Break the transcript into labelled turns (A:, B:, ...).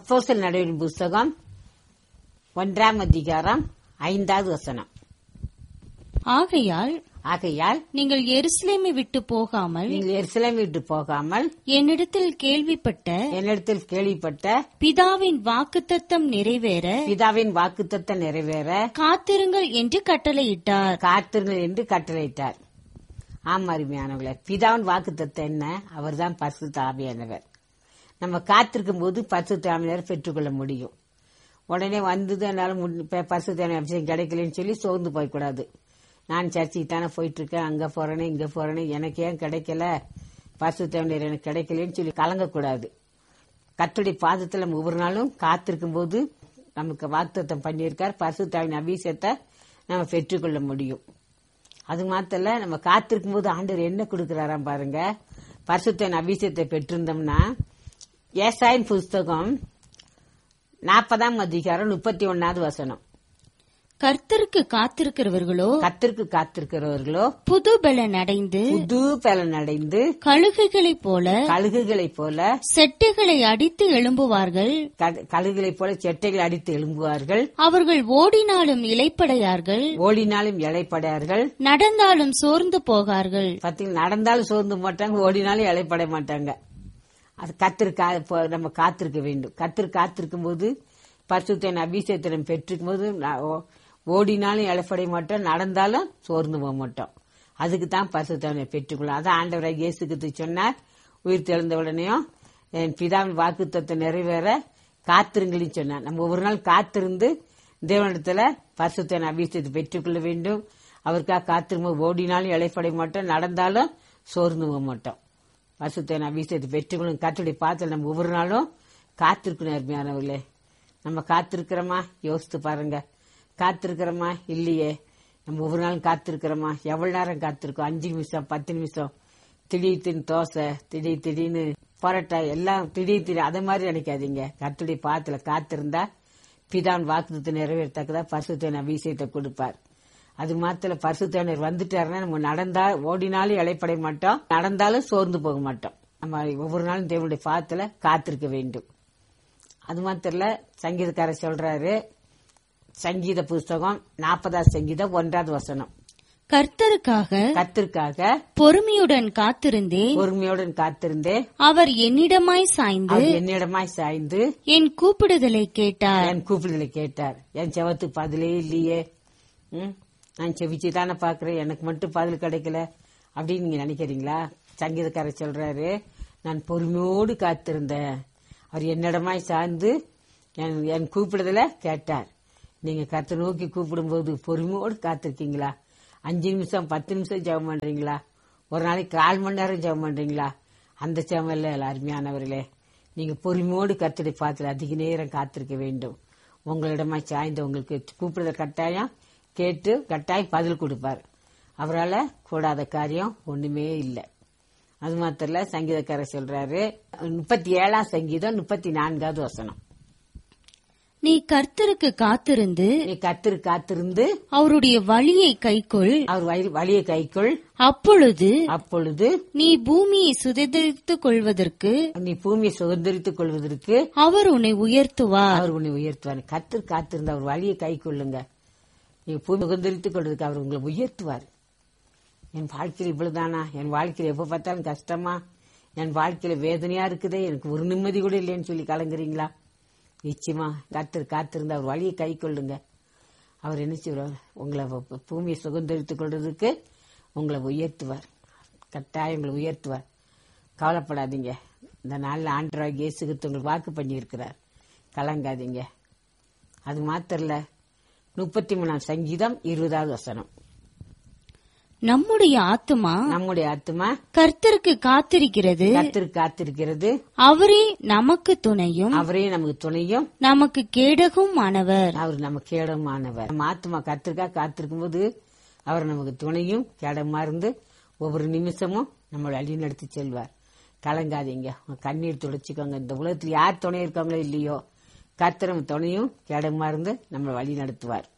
A: அப்போஸ்தலர் நடவடிக்கை புஸ்தகம் ஒன்றாம் அதிகாரம் ஐந்தாவது வசனம்
B: ஆகையால்
A: ஆகையால்
B: நீங்கள் எருசலேமை விட்டு போகாமல்
A: நீங்கள் எருசலேம் விட்டு போகாமல்
B: என்னிடத்தில் கேள்விப்பட்ட
A: என்னிடத்தில் கேள்விப்பட்ட
B: பிதாவின் வாக்குத்தத்தம் நிறைவேற
A: பிதாவின் வாக்குத்தத்தம் நிறைவேற
B: காத்திருங்கள் என்று கட்டளையிட்டார்
A: காத்திருங்கள் என்று கட்டளையிட்டார் ஆமா அருமையானவர்களே பிதாவின் வாக்குத்தத்தம் என்ன அவர்தான் பரிசுத்த ஆவியானவர் நம்ம காத்திருக்கும் போது பரிசுத்த ஆவியானவர் பெற்றுக்கொள்ள முடியும் உடனே வந்தது என்னால பரிசுத்த அபிஷேகம் கிடைக்கலன்னு சொல்லி சோர்ந்து போய்க்கூடாது நான் சர்ச்சைக்கு தானே போயிட்டு இருக்கேன் அங்க போறேனே இங்க போறேனே எனக்கு ஏன் கிடைக்கல பரிசுத்தவனர் எனக்கு கிடைக்கலன்னு சொல்லி கலங்கக்கூடாது கத்துடைய பாதத்தில் நம்ம ஒவ்வொரு நாளும் காத்திருக்கும் போது நமக்கு வாக்குத்தம் பண்ணியிருக்கார் பரிசுத்தாவின் அபிஷேகத்தை நம்ம பெற்றுக்கொள்ள முடியும் அது மாத்திர நம்ம காத்திருக்கும் போது ஆண்டவர் என்ன கொடுக்கிறாராம் பாருங்க பரிசுத்தன் அபிஷேகத்தை பெற்றிருந்தோம்னா ஏசாயின் புஸ்தகம் நாற்பதாம் அதிகாரம் முப்பத்தி ஒன்னாவது வசனம்
B: கர்த்தருக்கு காத்திருக்கிறவர்களோ
A: கத்திற்கு காத்திருக்கிறவர்களோ
B: புது பலன் அடைந்து
A: புது பலன் அடைந்து
B: கழுகுகளைப் போல
A: கழுகுகளைப் போல
B: செட்டைகளை அடித்து எழும்புவார்கள்
A: க- கழுகுகளைப் போல செட்டைகள் அடித்து எழும்புவார்கள்
B: அவர்கள் ஓடினாலும் இலைப்படையார்கள்
A: ஓடினாலும் இலைப்படையார்கள்
B: நடந்தாலும் சோர்ந்து போகார்கள்
A: பார்த்தீங்கன்னா நடந்தாலும் சோர்ந்து மாட்டாங்க ஓடினாலும் இலைப்பட மாட்டாங்க அது கத்திரு கா இப்போ நம்ம காத்திருக்க வேண்டும் கத்திரு காத்திருக்கும் போது பரிசுத்தன் அபிஷேகத்தை நம்ம பெற்றிருக்கும் போது நா- ஓ- ஓடினாலும் இலைப்படைய மாட்டோம் நடந்தாலும் சோர்ந்து போக மாட்டோம் அதுக்கு தான் பரிசுத்தவனை பெற்றுக்கொள்ளும் அதான் ஆண்டவராக இயேசுக்கு சொன்னார் உயிர் தெழுந்த உடனேயும் என் பிதாவின் வாக்குத்தத்தை நிறைவேற காத்திருங்கள்னு சொன்னார் நம்ம ஒவ்வொரு நாள் காத்திருந்து தேவனிடத்துல பரிசுத்தன் அபிஷேகத்தை பெற்றுக்கொள்ள வேண்டும் அவருக்காக காத்திருக்கும் ஓடினாலும் இலைப்படைய மாட்டோம் நடந்தாலும் சோர்ந்து போக மாட்டோம் பரிசுத்தன் அபிஷேகத்தை பெற்றுக்கொள்ளும் கத்துடைய பாத்திரம் நம்ம ஒவ்வொரு நாளும் காத்திருக்கணும் அருமையானவர்களே நம்ம காத்திருக்கிறோமா யோசித்து பாருங்க காத்திருக்கிறோமா இல்லையே நம்ம ஒவ்வொரு நாளும் காத்திருக்கிறோமா எவ்வளவு நேரம் காத்திருக்கோம் அஞ்சு நிமிஷம் பத்து நிமிஷம் திடீர் திடீர்னு தோசை திடீர் திடீர்னு பரோட்டா எல்லாம் திடீர் திடீர் அதை மாதிரி நினைக்காதீங்க கத்துடைய பாத்துல காத்திருந்தா பிதான் வாக்குத்தத்தை நிறைவேறத்தக்கதா பரிசுத்தன் அபிஷேகத்தை கொடுப்பார் அது மாத்திர பரிசுத்தனர் வந்துட்டாருன்னா நம்ம நடந்தா ஓடினாலும் இலைப்படைய மாட்டோம் நடந்தாலும் சோர்ந்து போக மாட்டோம் நம்ம ஒவ்வொரு நாளும் தேவனுடைய பாத்துல காத்திருக்க வேண்டும் அது மாத்திரல சங்கீதக்காரர் சொல்றாரு சங்கீத புஸ்தகம் நாற்பதாவது சங்கீதம் ஒன்றாவது வசனம்
B: கர்த்தருக்காக
A: கத்திற்காக
B: பொறுமையுடன் காத்திருந்தேன்
A: பொறுமையுடன் காத்திருந்தே
B: அவர் என்னிடமாய் சாய்ந்து
A: அவர் என்னிடமாய் சாய்ந்து
B: என் கூப்பிடுதலை கேட்டார்
A: என் கூப்பிடுதலை கேட்டார் என் செவத்து பதிலே இல்லையே ம், நான் செவிச்சு தானே பாக்குறேன் எனக்கு மட்டும் பதில் கிடைக்கல அப்படின்னு நீங்க நினைக்கிறீங்களா சங்கீதக்காரர் சொல்றாரு நான் பொறுமையோடு காத்திருந்தேன் அவர் என்னிடமாய் சார்ந்து என் என் கூப்பிடுதல கேட்டார் நீங்க கத்தை நோக்கி கூப்பிடும்போது பொறுமையோடு காத்திருக்கீங்களா அஞ்சு நிமிஷம் பத்து நிமிஷம் ஜெபம் பண்றீங்களா ஒரு நாளைக்கு கால் மணி நேரம் ஜெபம் பண்றீங்களா அந்த ஜெபம் இல்ல அருமையானவர்களே நீங்க பொறுமையோடு கத்தடி பாத்துல அதிக நேரம் காத்திருக்க வேண்டும் உங்களிடமா சாய்ந்து உங்களுக்கு கூப்பிடுற கட்டாயம் கேட்டு கட்டாயம் பதில் கொடுப்பார் அவரால் கூடாத காரியம் ஒண்ணுமே இல்லை அது மாத்திரம் இல்ல சங்கீதக்காரர் சொல்றாரு முப்பத்தி ஏழாம் சங்கீதம் முப்பத்தி நான்காவது வசனம்
B: நீ கர்த்தருக்கு காத்திருந்து
A: நீ கத்திரு காத்திருந்து
B: அவருடைய வழியை கைக்கொள்
A: அவர் வழி- வழியை கைக்குள்
B: அப்பொழுது
A: அப்பொழுது
B: நீ பூமியை சுதந்திரித்துக் கொள்வதற்கு
A: நீ பூமியை சுதந்திரித்துக் கொள்வதற்கு
B: அவர் உன்னை உயர்த்துவார்
A: அவர் உன்னை உயர்த்துவார் கத்திர காத்திருந்த அவர் வழியை கை கொள்ளுங்க நீங்க பூமி சுதந்திரித்துக் கொள்வதற்கு அவர் உங்களை உயர்த்துவார் என் வாழ்க்கையில் இவ்வளவுதானா என் வாழ்க்கையில் எப்ப பார்த்தாலும் கஷ்டமா என் வாழ்க்கையில வேதனையா இருக்குதே எனக்கு ஒரு நிம்மதி கூட இல்லைன்னு சொல்லி கலங்குறீங்களா நிச்சயமா காத்திரு காத்திருந்த அவர் வழியை கை கொள்ளுங்க அவர் என்ன செய்வார் உங்களை பூ- பூமியை சுதந்திரித்துக் கொள்றதுக்கு உங்களை உயர்த்துவார் கட்டாயம் உங்களை உயர்த்துவார் கவலைப்படாதீங்க இந்த நாளில் ஆண்டராக இயேசுகிட்டு உங்களுக்கு வாக்கு பண்ணியிருக்கிறார் கலங்காதீங்க அது மாத்திரம் இல்ல முப்பத்தி மூணாம் சங்கீதம் இருபதாவது வசனம்
B: நம்முடைய ஆத்துமா
A: நம்முடைய ஆத்மா
B: கர்த்தருக்கு காத்திருக்கிறது
A: கத்திரு காத்திருக்கிறது
B: அவரே நமக்கு துணையும்
A: அவரே நமக்கு துணையும்
B: நமக்கு கேடகும் ஆனவர்
A: அவர் நமக்கு கேடமானவர் நம்ம ஆத்மா கத்திருக்கா காத்திருக்கும் போது அவர் நமக்கு துணையும் கேடமா இருந்து ஒவ்வொரு நிமிஷமும் நம்மளை வழி நடத்தி செல்வார் கலங்காதீங்க உங்க கண்ணீர் துடைச்சிக்கோங்க இந்த உலகத்தில் யார் துணை இருக்காங்களோ இல்லையோ கர்த்தர் நம்ம துணையும் கேடமா இருந்து நம்மளை வழி நடத்துவார்